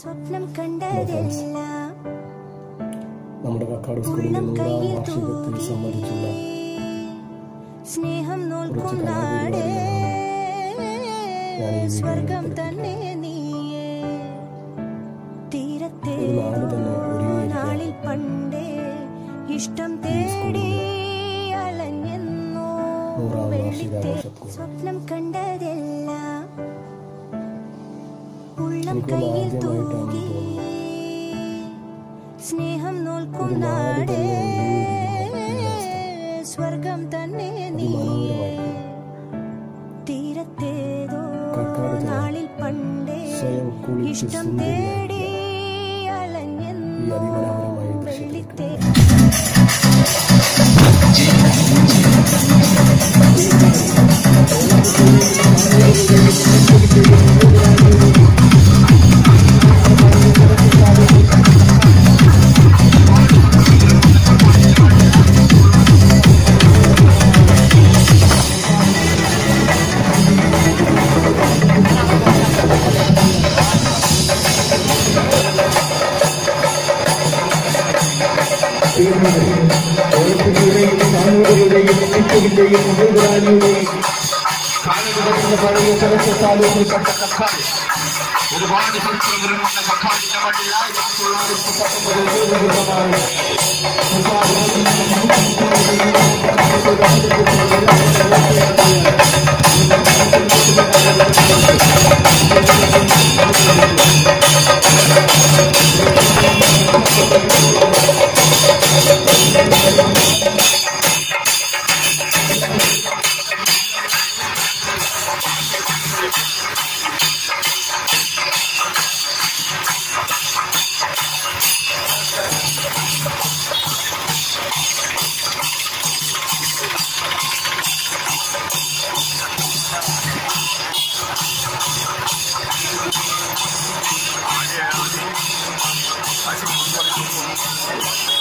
സ്വപ്നം കണ്ടതെല്ലാം നമ്മുടെ കക്കാട് സ്കൂളിന്റെ ഉള്ളം നൂറാം കയ്യിൽ വാർഷികത്തിൽ സംബന്ധിച്ചുള്ള സ്നേഹം നോൽക്കും കുറച്ച് നാടേ ഞാൻ ഈ വീഡിയോയിൽ സ്വർഗം ഉൾപ്പെടുത്തി. തന്നെ നീയേ തീരത്തെ ഒരു നാട് തന്നെ ഒരുങ്ങിയിരിക്കുകയാണ്. നാളിൽ പണ്ടേ ഇഷ്ടം തേടി അലഞ്ഞെന്നോ നൂറാം വെള്ളിത്തെ വാർഷികാഘോഷത്തിന്. സ്വപ്നം കണ്ടതെല്ലാം ഉള്ളം എനിക്ക് കയ്യിൽ ആദ്യമായിട്ടാണ് തൂകി തോന്നുന്നത്. സ്നേഹം നോൽക്കും ഒരു നാട് നാടേ തന്നെ ഒരുങ്ങിയിരിക്കുന്ന സ്വർഗം തന്നെ നീ അതിമനോഹരമായിരുന്നു. തീരത്തേതോ കക്കാട് ജനം നാളിൽ പണ്ടേ സ്വയം കുളിച്ച് ഇഷ്ടം സുന്ദരിയായി തേടി ഈ അലഞ്ഞെന്നോ അതിമനോഹരമായ ദൃശ്യത്തിൽ വെള്ളിത്തേ ഓരത്തിന്റെയും താനൂരുടെയും നിത്യത്തിന്റെയും മുതലാളിയുടെയും കാലഘട്ടത്തിന്റെ പഴയ സരസ്വത്താലൂരിൽ കണ്ട കക്കാട് ഒരുപാട് ചരിത്രങ്ങളും വന്ന കക്കാടിന്റെ മണ്ണിൽ ആയിരത്തി തൊള്ളായിരത്തി പത്തൊമ്പതിൽ രൂപീകൃതമായി Thank